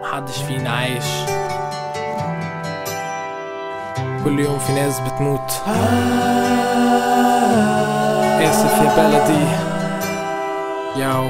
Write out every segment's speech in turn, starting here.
محدش فينا عايش كل يوم في ناس بتموت آسف يا بلدي ياو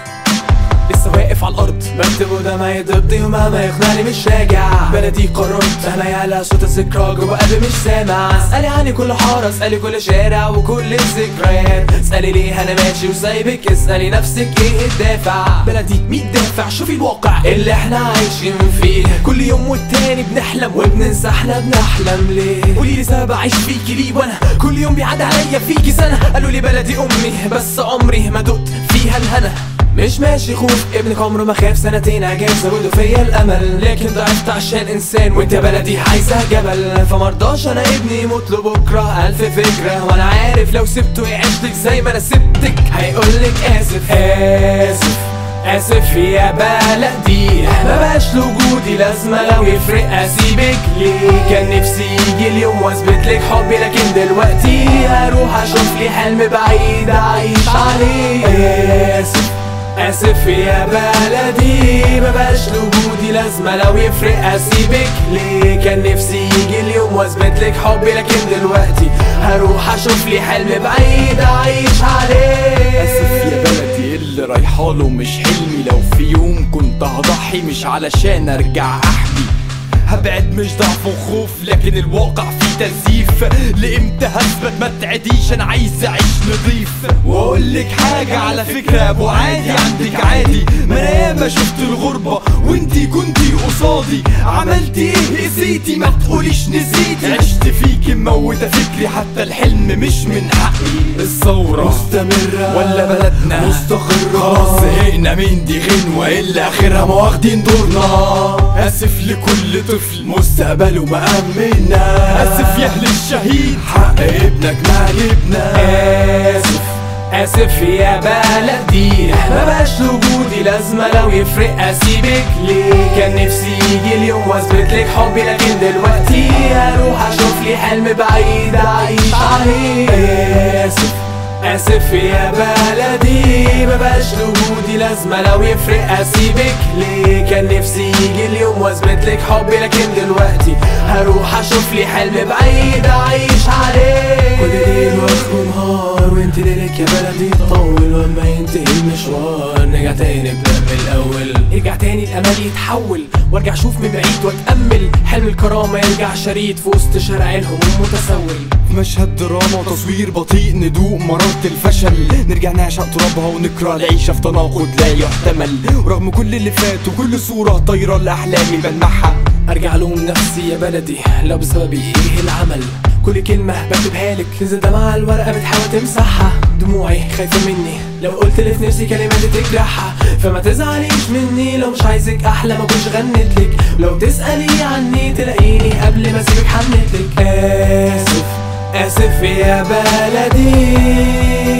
لسه واقف على الارض بكتب قدامي ضدي ومهما يقنعني مش راجع بلدي قررت مهما يعلى صوت الذكرى جوا قلبي مش سامع اسألي عني كل حارة اسألي كل شارع وكل الذكريات اسألي ليه انا ماشي وسايبك اسألي نفسك ايه الدافع بلدي ميت دافع شوفي الواقع اللي احنا عايشين فيه كل يوم والتاني بنحلم وبننسى احنا بنحلم ليه قولي لي سبب اعيش فيكي ليه وانا كل يوم بيعدي عليا فيكي سنة قالوا لي بلدي امي بس عمري ما دقت فيها الهنا مش ماشي خوف ابنك عمره ما خاف سنتين عجاب زودوا فيا الامل لكن ضعفت عشان انسان وانت بلدي عايزه جبل فمرضاش انا ابني يموت له بكره الف فكره وانا عارف لو سبته يعيشلك زي ما انا سبتك هيقولك اسف اسف اسف يا بلدي ما بقاش لوجودي لازمه لو يفرق اسيبك ليه كان نفسي يجي اليوم واثبت لك حبي لكن دلوقتي هروح اشوف لي حلم بعيد اعيش عليه اسف اسف يا بلدي ما بقاش لوجودي لازمه لو يفرق اسيبك ليه كان نفسي يجي اليوم واثبت لك حبي لكن دلوقتي هروح اشوف لي حلم بعيد اعيش عليه اسف يا بلدي اللي رايحاله مش حلمي لو في يوم كنت هضحي مش علشان ارجع احمي هبعد مش ضعف وخوف لكن الواقع فيه تزييف لامتى هثبت ما تعديش انا عايز اعيش نضيف واقول لك حاجه على فكره يا ابو عادي عندك عادي ما انا ياما شفت الغربه وانتي كنتي قصادي عملت ايه قسيتي ما تقوليش نسيتي عشت فيكي مموته فكري حتى الحلم مش من حقي الثوره مستمرة ولا بلدنا مستقرة خلاص زهقنا من دي غنوة اللي اخرها ما واخدين دورنا اسف لكل طفل مستقبله مأمنا اسف يا اهل الشهيد حق ابنك ما جبنا اسف اسف يا بلدي ما بقاش وجودي لازمه لو يفرق اسيبك ليه كان نفسي يجي اليوم واثبت لك حبي لكن دلوقتي هروح اشوف لي حلم بعيد اعيش عليه اسف اسف يا بلدي ما بقاش وجودي لازمه لو يفرق اسيبك ليه كان نفسي يجي اليوم واثبت لك حبي لكن دلوقتي هروح اشوف لي حلم بعيد اعيش عليه كل ليل واخر نهار وانت ليلك يا بلدي تطول واما ينتهي المشوار نرجع تاني نبدا من الاول يرجع تاني الامل يتحول وارجع اشوف من بعيد واتامل حلم الكرامه يرجع شريط في وسط شارع الهموم متسول في مشهد دراما وتصوير بطيء ندوق مرارة الفشل نرجع نعشق ترابها ونكره العيشة في تناقض لا يحتمل ورغم كل اللي فات وكل صورة طايرة لأحلامي بلمحها ارجع لوم نفسي يا بلدي لو بسببي ايه العمل كل كلمة بكتبها لك تنزل دمعة الورقة بتحاول تمسحها دموعي خايفة مني لو قلت اللي في نفسي كلمات تجرحها فما تزعليش مني لو مش عايزك احلى ما كنتش غنيت لك لو تسألي عني تلاقيني قبل ما اسيبك حنيت لك اسف اسف يا بلدي